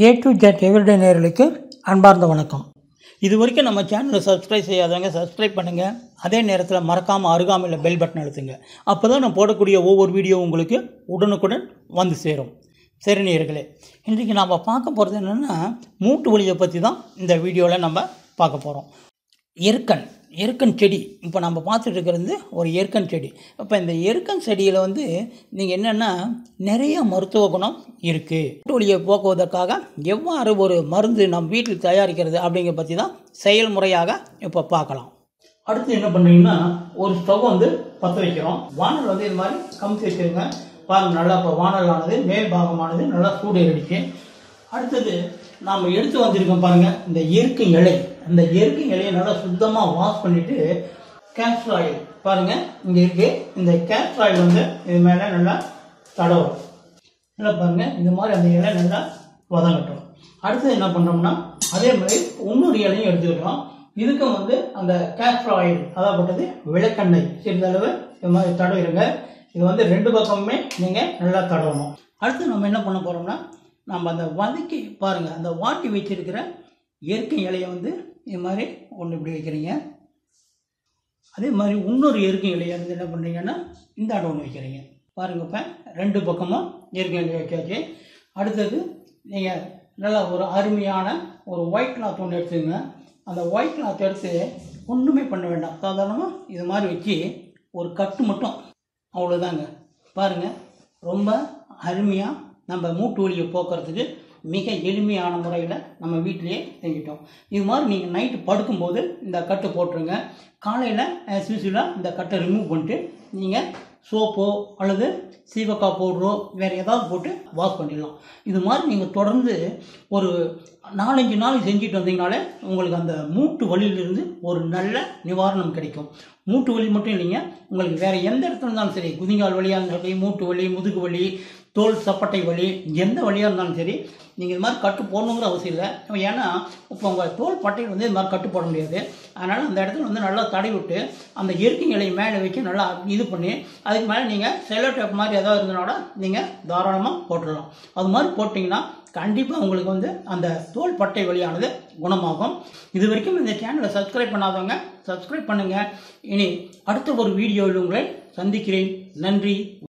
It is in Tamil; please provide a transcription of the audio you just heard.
ஏ டு ஜெட் எவ்ரிடே நேயர்களுக்கு அன்பார்ந்த வணக்கம் இது வரைக்கும் நம்ம சேனலை சப்ஸ்கிரைப் செய்யாதவங்க சப்ஸ்கிரைப் பண்ணுங்கள் அதே நேரத்தில் மறக்காமல் அருகாமையில் பெல் பட்டன் அழுத்துங்க அப்போ தான் நான் போடக்கூடிய ஒவ்வொரு வீடியோ உங்களுக்கு உடனுக்குடன் வந்து சேரும் சரி நேயர்களே இன்றைக்கி நாம் பார்க்க போகிறது என்னென்னா மூட்டு வலியை பற்றி தான் இந்த வீடியோவில் நம்ம பார்க்க போகிறோம் எருக்கன் எருக்கன் செடி இப்போ நம்ம பார்த்துட்டு இருக்கிறது ஒரு எருக்கன் செடி இப்போ இந்த எருக்கன் செடியில் வந்து நீங்கள் என்னென்னா நிறைய மருத்துவ குணம் இருக்குது மூட்டு வலியை போக்குவதற்காக எவ்வாறு ஒரு மருந்து நம் வீட்டில் தயாரிக்கிறது அப்படிங்கிற பற்றி தான் செயல்முறையாக இப்போ பார்க்கலாம் அடுத்து என்ன பண்ணுறீங்கன்னா ஒரு ஸ்டவ் வந்து பற்ற வைக்கிறோம் வானல் வந்து இது மாதிரி கமுத்தி வச்சுருங்க பாருங்க நல்லா இப்போ வானல் ஆனது மேல் பாகமானது நல்லா சூடு ஏறிடுச்சு அடுத்தது நாம் எடுத்து வந்திருக்கோம் பாருங்க இந்த எருக்கு இலை அந்த எருக்கு இலையை நல்லா சுத்தமாக வாஷ் பண்ணிட்டு கேஸ்டர் ஆயில் பாருங்க இங்க இருக்கு இந்த கேஸ்டர் ஆயில் வந்து இது மேலே நல்லா தடவும் நல்லா பாருங்க இந்த மாதிரி அந்த இலை நல்லா வதங்கட்டும் அடுத்து என்ன பண்றோம்னா அதே மாதிரி இன்னொரு இலையும் எடுத்துக்கிட்டோம் இதுக்கும் வந்து அந்த கேஸ்டர் ஆயில் அதாகப்பட்டது விளக்கெண்ணெய் சிறிதளவு இது மாதிரி தடவிடுங்க இது வந்து ரெண்டு பக்கமுமே நீங்கள் நல்லா தடவணும் அடுத்து நம்ம என்ன பண்ண போறோம்னா நம்ம அந்த வதக்கி பாருங்க அந்த வாட்டி வச்சிருக்கிற இயற்கை இலையை வந்து இது மாதிரி ஒன்று இப்படி வைக்கிறீங்க அதே மாதிரி இன்னொரு இயற்கை இலையை வந்து என்ன பண்ணுறீங்கன்னா இந்த ஆடு ஒன்று வைக்கிறீங்க பாருங்க இப்போ ரெண்டு பக்கமும் இயற்கை இலை வைக்காச்சு அடுத்தது நீங்கள் நல்லா ஒரு அருமையான ஒரு ஒயிட் கிளாத் ஒன்று எடுத்துங்க அந்த ஒயிட் கிளாத் எடுத்து ஒன்றுமே பண்ண வேண்டாம் சாதாரணமாக இது மாதிரி வச்சு ஒரு கட்டு மட்டும் அவ்வளோதாங்க பாருங்கள் ரொம்ப அருமையாக நம்ம மூட்டு வலியை போக்குறதுக்கு மிக எளிமையான முறையில் நம்ம வீட்டிலேயே செஞ்சிட்டோம் இது மாதிரி நீங்கள் நைட்டு படுக்கும்போது இந்த கட்டு போட்டுருங்க காலையில் ஆஸ் யூஸ்வலாக இந்த கட்டை ரிமூவ் பண்ணிட்டு நீங்கள் சோப்போ அல்லது சீவக்காய் பவுடரோ வேறு ஏதாவது போட்டு வாஷ் பண்ணிடலாம் இது மாதிரி நீங்கள் தொடர்ந்து ஒரு நாலஞ்சு நாள் செஞ்சுட்டு வந்தீங்கனாலே உங்களுக்கு அந்த மூட்டு வலியிலிருந்து ஒரு நல்ல நிவாரணம் கிடைக்கும் மூட்டு வலி மட்டும் இல்லைங்க உங்களுக்கு வேறு எந்த இடத்துல இருந்தாலும் சரி குதிங்கால் வலியாக இருந்தாலும் சரி மூட்டு வலி முதுகு வலி தோல் சப்பட்டை வலி எந்த வழியாக இருந்தாலும் சரி நீங்கள் இது மாதிரி கட்டு போடணுங்கிற அவசியம் இல்லை ஏன்னா இப்போ உங்கள் தோல் பட்டையில் வந்து இது மாதிரி கட்டு போட முடியாது அதனால் அந்த இடத்துல வந்து நல்லா தடவி விட்டு அந்த இயற்கை இலையை மேலே வச்சு நல்லா இது பண்ணி அதுக்கு மேலே நீங்கள் செல்லோ டேப் மாதிரி ஏதாவது இருந்தனால நீங்கள் தாராளமாக போட்டுடலாம் அது மாதிரி போட்டிங்கன்னா கண்டிப்பாக உங்களுக்கு வந்து அந்த தோல் பட்டை வழியானது குணமாகும் இது வரைக்கும் இந்த சேனலை சப்ஸ்கிரைப் பண்ணாதவங்க சப்ஸ்கிரைப் பண்ணுங்கள் இனி அடுத்த ஒரு வீடியோவில் உங்களை சந்திக்கிறேன் நன்றி